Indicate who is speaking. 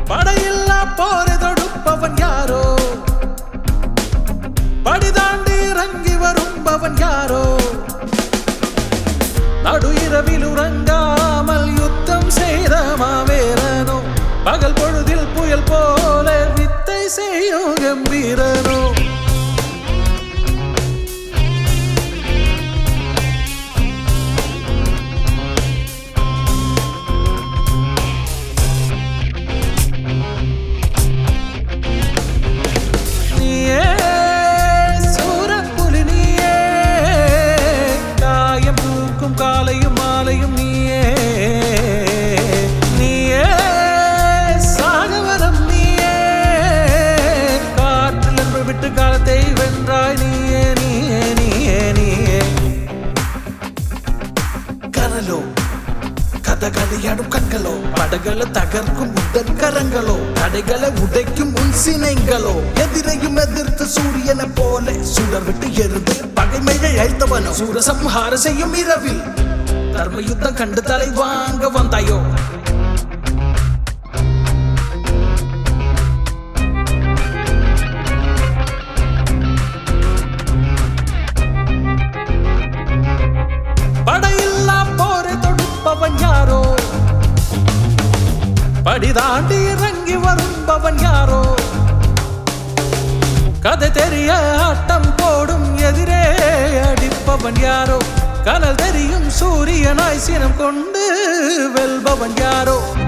Speaker 1: படையில்லா போரை தொடுப்பவன் யாரோ படி தாண்டி இறங்கி வரும்பவன் யாரோ நடு இரவில் உறங்காமல் யுத்தம் செய்த மாவீரனோ பகல் பொழுதில் புயல் போல வித்தை செய்யும் கம்பீரனோ நீயே சூரப்புலி நீயே காயம் தூக்கும் காலையும் மாலையும் நீயே நீயே சாகவரம் நீயே காற்றில் என்று விட்டு காலத்தை வென்றாய் நீயே நீயே நீயே நீயே கனலோ கதகளியாடும் கண்களோ படகளை தகர்க்கும் உடல் கரங்களோ தடைகளை உடைக்கும் உன் சினைங்களோ எதிரையும் எதிர்த்து சூரியனை போல சுடர் விட்டு எரிந்து பகைமையை அழைத்தவனோ சூரசம்ஹார செய்யும் இரவில் தர்ம யுத்தம் கண்டு தலை வாங்க வந்தாயோ படையில்லா போரை தொடுப்பவன் யாரோ படி தாண்டி இறங்கி வரும்பவன் யாரோ கதை தெரிய ஆட்டம் போடும் எதிரே அடிப்பவன் யாரோ கனல் தெரியும் சூரியனாய் சினம் கொண்டு வெல்பவன் யாரோ